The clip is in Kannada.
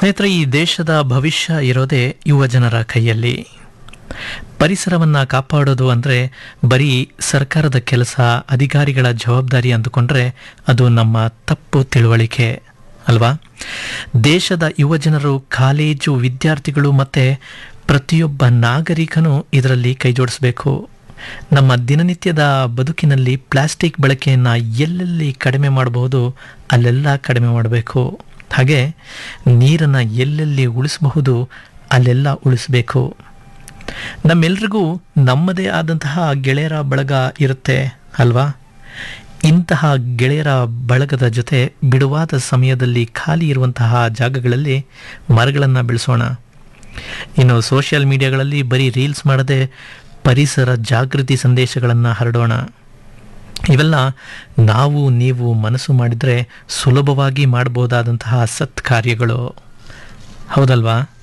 ಸ್ನೇಹಿತರೆ ಈ ದೇಶದ ಭವಿಷ್ಯ ಇರೋದೇ ಯುವ ಜನರ ಕೈಯಲ್ಲಿ ಪರಿಸರವನ್ನು ಕಾಪಾಡೋದು ಅಂದರೆ ಬರೀ ಸರ್ಕಾರದ ಕೆಲಸ ಅಧಿಕಾರಿಗಳ ಜವಾಬ್ದಾರಿ ಅಂದುಕೊಂಡ್ರೆ ಅದು ನಮ್ಮ ತಪ್ಪು ತಿಳುವಳಿಕೆ ಅಲ್ವಾ ದೇಶದ ಯುವ ಜನರು ಕಾಲೇಜು ವಿದ್ಯಾರ್ಥಿಗಳು ಮತ್ತು ಪ್ರತಿಯೊಬ್ಬ ನಾಗರಿಕನೂ ಇದರಲ್ಲಿ ಕೈಜೋಡಿಸಬೇಕು ನಮ್ಮ ದಿನನಿತ್ಯದ ಬದುಕಿನಲ್ಲಿ ಪ್ಲಾಸ್ಟಿಕ್ ಬಳಕೆಯನ್ನು ಎಲ್ಲೆಲ್ಲಿ ಕಡಿಮೆ ಮಾಡಬಹುದು ಅಲ್ಲೆಲ್ಲ ಕಡಿಮೆ ಮಾಡಬೇಕು ಹಾಗೆ ನೀರನ್ನು ಎಲ್ಲೆಲ್ಲಿ ಉಳಿಸಬಹುದು ಅಲ್ಲೆಲ್ಲ ಉಳಿಸಬೇಕು ನಮ್ಮೆಲ್ರಿಗೂ ನಮ್ಮದೇ ಆದಂತಹ ಗೆಳೆಯರ ಬಳಗ ಇರುತ್ತೆ ಅಲ್ವಾ ಇಂತಹ ಗೆಳೆಯರ ಬಳಗದ ಜೊತೆ ಬಿಡುವಾದ ಸಮಯದಲ್ಲಿ ಖಾಲಿ ಇರುವಂತಹ ಜಾಗಗಳಲ್ಲಿ ಮರಗಳನ್ನು ಬೆಳೆಸೋಣ ಇನ್ನು ಸೋಷಿಯಲ್ ಮೀಡಿಯಾಗಳಲ್ಲಿ ಬರೀ ರೀಲ್ಸ್ ಮಾಡದೆ ಪರಿಸರ ಜಾಗೃತಿ ಸಂದೇಶಗಳನ್ನು ಹರಡೋಣ ಇವೆಲ್ಲ ನಾವು ನೀವು ಮನಸ್ಸು ಮಾಡಿದರೆ ಸುಲಭವಾಗಿ ಮಾಡಬಹುದಾದಂತಹ ಸತ್ಕಾರ್ಯಗಳು ಹೌದಲ್ವಾ